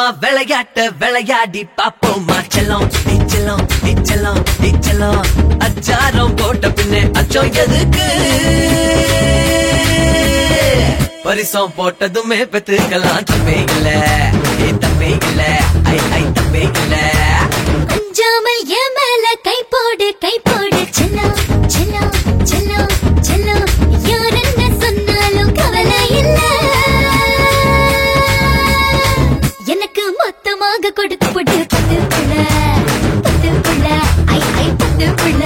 அம்மா விளையாட்ட விளையாடி பாப்போமா செல்லம் நீச்சலம் நீச்சலம் நீச்சலம் அச்சாரம் போட்ட பின்னே அச்சம் எதுக்கு பரிசம் போட்டதுமே பெத்துக்கலாம் தப்பே இல்ல ஏ தப்பே இல்ல ஐ ஐ தப்பே இல்ல அஞ்சாமல் என் மேல கை போடு கை போடு செல்லம் செல்லம் செல்லம் செல்லம் யார் என்ன சொன்னாலும் கவலை இல்ல எனக்கு மொத்தமாக கொடுத்து போட்டு பத்து புள்ள பத்து புள்ள ஐ ஐ பத்து புள்ள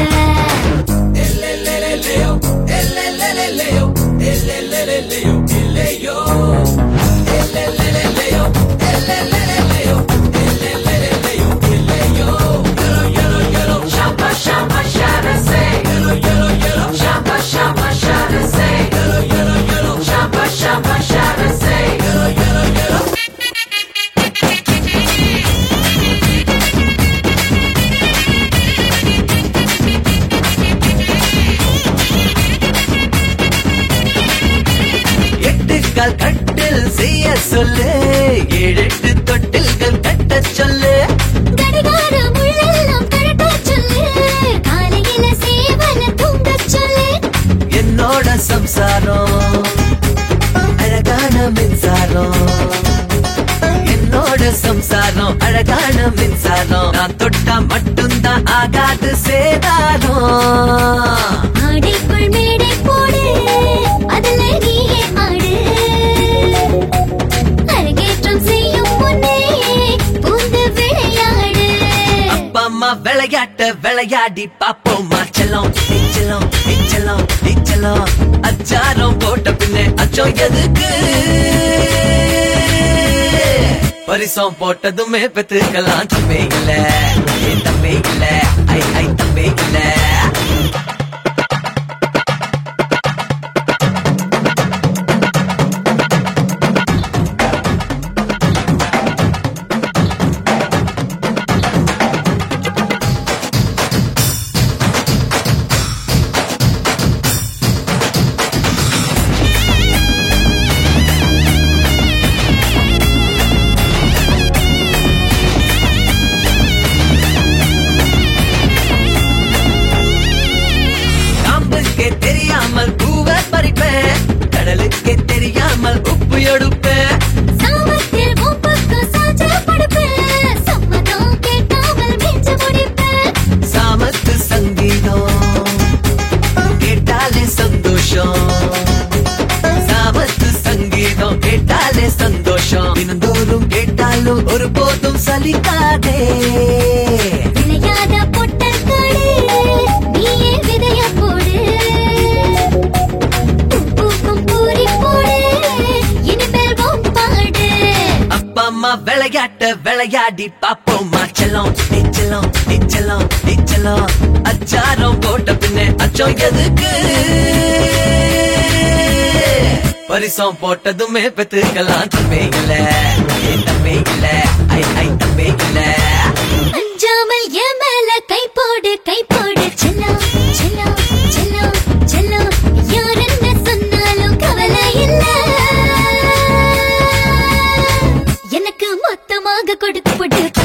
எட்டு கால் கட்டில் செய்ய சொல்லு ஏழு எட்டு தொட்டில்கள் கட்ட சொல்லு கடிகார முள்ளெல்லாம் கழட்ட சொல்லு காலையில சேவல தூங்க சொல்லு என்னோட சம்சாரம் அழகான மின்சாரம் என்னோட சம்சாரம் அழகான மின்சாரம் நான் தொட்டா மட்டும்தான் ஆகாது சேதாரம் ஆடைக்குள் மேடை போடு அதுல நீயே ஆடு அரங்கேற்றம் செய்யும் முன்னே பூந்து விளையாடு அப்பா அம்மா விளையாட்ட விளையாடி பாப்போமா செல்லம் நீச்சலம் நீச்சலம் நீச்சலம் அச்சாரம் போட்ட பின்னே அச்சம் எதுக்கு பரிசம் போட்டதுமே பெத்துக்கலாம் தப்பே இல்ல ஏ தப்பே இல்ல ஐ ஐ தப்பே இல்ல காம்புக்கே தெரியாமல் பூவை பறிப்பேன் கடலுக்கே தெரியாமல் உப்பு எடுப்பேன் சாமத்தில் உன் பக்கம் சாஞ்ச படுப்பு சம்மதம் கேட்காமல் மிஞ்ச முடிப்பு சாமத்து சங்கீதம் கேட்டாலே சந்தோஷம் சாமத்து சங்கீதம் கேட்டாலே சந்தோஷம் தினந்தோறும் கேட்டாலும் ஒருபோதும் சலிக்காதே விளையாத பொட்டல் காடு நீயே விதைய போடு பூக்கும் பூரி போடு இனிமேல் உன் பாடு அப்பா அம்மா விளையாட்ட விளையாடி பாப்போமா செல்லம் நீச்சலம் நீச்சலம் நீச்சலம் அச்சாரம் போட்ட பின்னே அச்சம் எதுக்கு பரிசம் போட்டதுமே பெத்துக்கலாம் தப்பே இல்ல ஏ தப்பே இல்ல ஐ ஐ தப்பே இல்ல அஞ்சாமல் என் மேல கை போடு கை போடு செல்லம் செல்லம் செல்லம் செல்லம் யார் என்ன சொன்னாலும் கவலை இல்ல எனக்கு மொத்தமாக கொடுத்து போட்டு